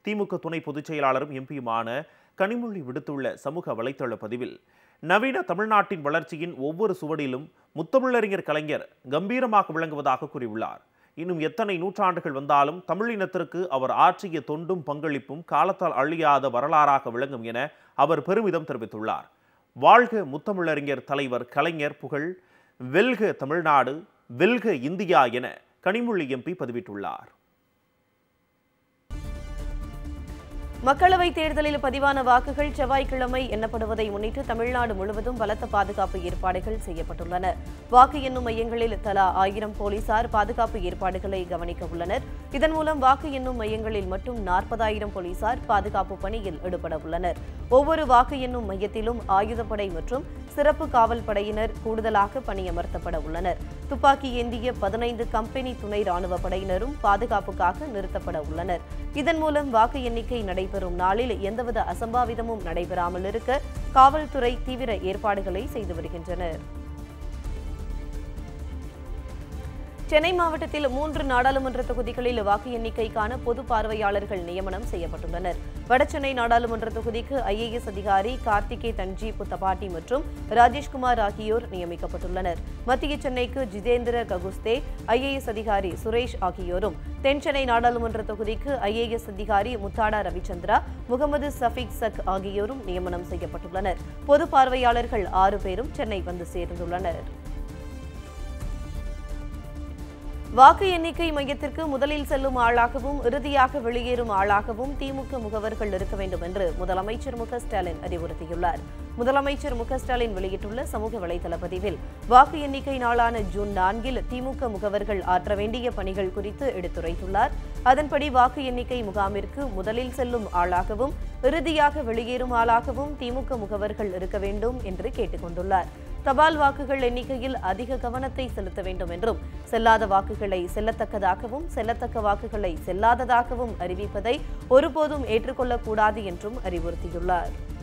திமுக துணை பொதுச் செயலாளரும் எம்பியுமான கனிமொழி விடுத்துள்ள சமூக வலைத்தள பதிவில் நவீன தமிழ்நாட்டின் வளர்ச்சியின் ஒவ்வொரு சுவடிலும் முத்தமிழறிஞர் கலைஞர் கம்பீரமாக விளங்குவதாக கூறியுள்ளார் இன்னும் எத்தனை நூற்றாண்டுகள் வந்தாலும் தமிழினத்திற்கு அவர் ஆற்றிய தொண்டும் பங்களிப்பும் காலத்தால் அழியாத வரலாறாக விளங்கும் என அவர் பெருமிதம் தெரிவித்துள்ளார் வாழ்க முத்தமிழறிஞர் தலைவர் கலைஞர் புகழ் வெல்க தமிழ்நாடு வெல்க இந்தியா என கனிமொழி எம்பி பதிவிட்டுள்ளார் மக்களவைத் தேர்தலில் பதிவான வாக்குகள் செவ்வாய்க்கிழமை எண்ணப்படுவதை முன்னிட்டு தமிழ்நாடு முழுவதும் பலத்த பாதுகாப்பு ஏற்பாடுகள் செய்யப்பட்டுள்ளன வாக்கு எண்ணும் மையங்களில் தலா ஆயிரம் போலீசார் பாதுகாப்பு ஏற்பாடுகளை கவனிக்க உள்ளனர் இதன் மூலம் வாக்கு எண்ணும் மையங்களில் மட்டும் நாற்பதாயிரம் போலீசார் பாதுகாப்பு பணியில் ஈடுபட உள்ளனர் ஒவ்வொரு வாக்கு எண்ணும் மையத்திலும் ஆயுதப்படை மற்றும் சிறப்பு காவல் படையினர் கூடுதலாக பணியமர்த்தப்பட உள்ளனர் துப்பாக்கி ஏந்திய பதினைந்து கம்பெனி துணை ராணுவ படையினரும் பாதுகாப்புக்காக நிறுத்தப்பட உள்ளனர் இதன் மூலம் வாக்கு எண்ணிக்கை நடைபெறும் நாளில் எந்தவித அசம்பாவிதமும் நடைபெறாமல் இருக்க காவல்துறை தீவிர ஏற்பாடுகளை செய்து வருகின்றனர் சென்னை மாவட்டத்தில் மூன்று நாடாளுமன்ற தொகுதிகளில் வாக்கு எண்ணிக்கைக்கான பொது பார்வையாளர்கள் நியமனம் செய்யப்பட்டுள்ளனர் வடசென்னை நாடாளுமன்ற தொகுதிக்கு ஐஏஎஸ் அதிகாரி கார்த்திகே தன்ஜி புத்தபாட்டி மற்றும் ராஜேஷ்குமார் ஆகியோர் நியமிக்கப்பட்டுள்ளனர் மத்திய சென்னைக்கு ஜிதேந்திர ககுஸ்தே ஐஏஎஸ் அதிகாரி சுரேஷ் ஆகியோரும் தென் சென்னை நாடாளுமன்ற தொகுதிக்கு ஐஏஎஸ் அதிகாரி முத்தாடா ரவிச்சந்திரா முகமது சஃபீக் சக் ஆகியோரும் நியமனம் செய்யப்பட்டுள்ளனர் பொது பார்வையாளர்கள் ஆறு பேரும் சென்னை வந்து சேர்ந்துள்ளனர் வாக்கு எண்ணிக்கை மையத்திற்கு முதலில் செல்லும் ஆளாகவும் இறுதியாக வெளியேறும் ஆளாகவும் திமுக முகவர்கள் இருக்க வேண்டும் என்று முதலமைச்சர் மு க ஸ்டாலின் அறிவுறுத்தியுள்ளார் முதலமைச்சர் மு க ஸ்டாலின் வெளியிட்டுள்ள சமூக வலைதள பதிவில் வாக்கு எண்ணிக்கை நாளான ஜூன் நான்கில் திமுக முகவர்கள் ஆற்ற வேண்டிய பணிகள் குறித்து எடுத்துரைத்துள்ளார் அதன்படி வாக்கு எண்ணிக்கை முகாமிற்கு முதலில் செல்லும் ஆளாகவும் இறுதியாக வெளியேறும் ஆளாகவும் திமுக முகவர்கள் இருக்க வேண்டும் என்று கேட்டுக் கொண்டுள்ளார் தபால் வாக்குகள் எண்ணிக்கையில் அதிக கவனத்தை செலுத்த வேண்டும் என்றும் செல்லாத வாக்குகளை செல்லத்தக்கதாகவும் செல்லத்தக்க வாக்குகளை செல்லாததாகவும் அறிவிப்பதை ஒருபோதும் ஏற்றுக்கொள்ளக்கூடாது என்றும் அறிவுறுத்தியுள்ளார்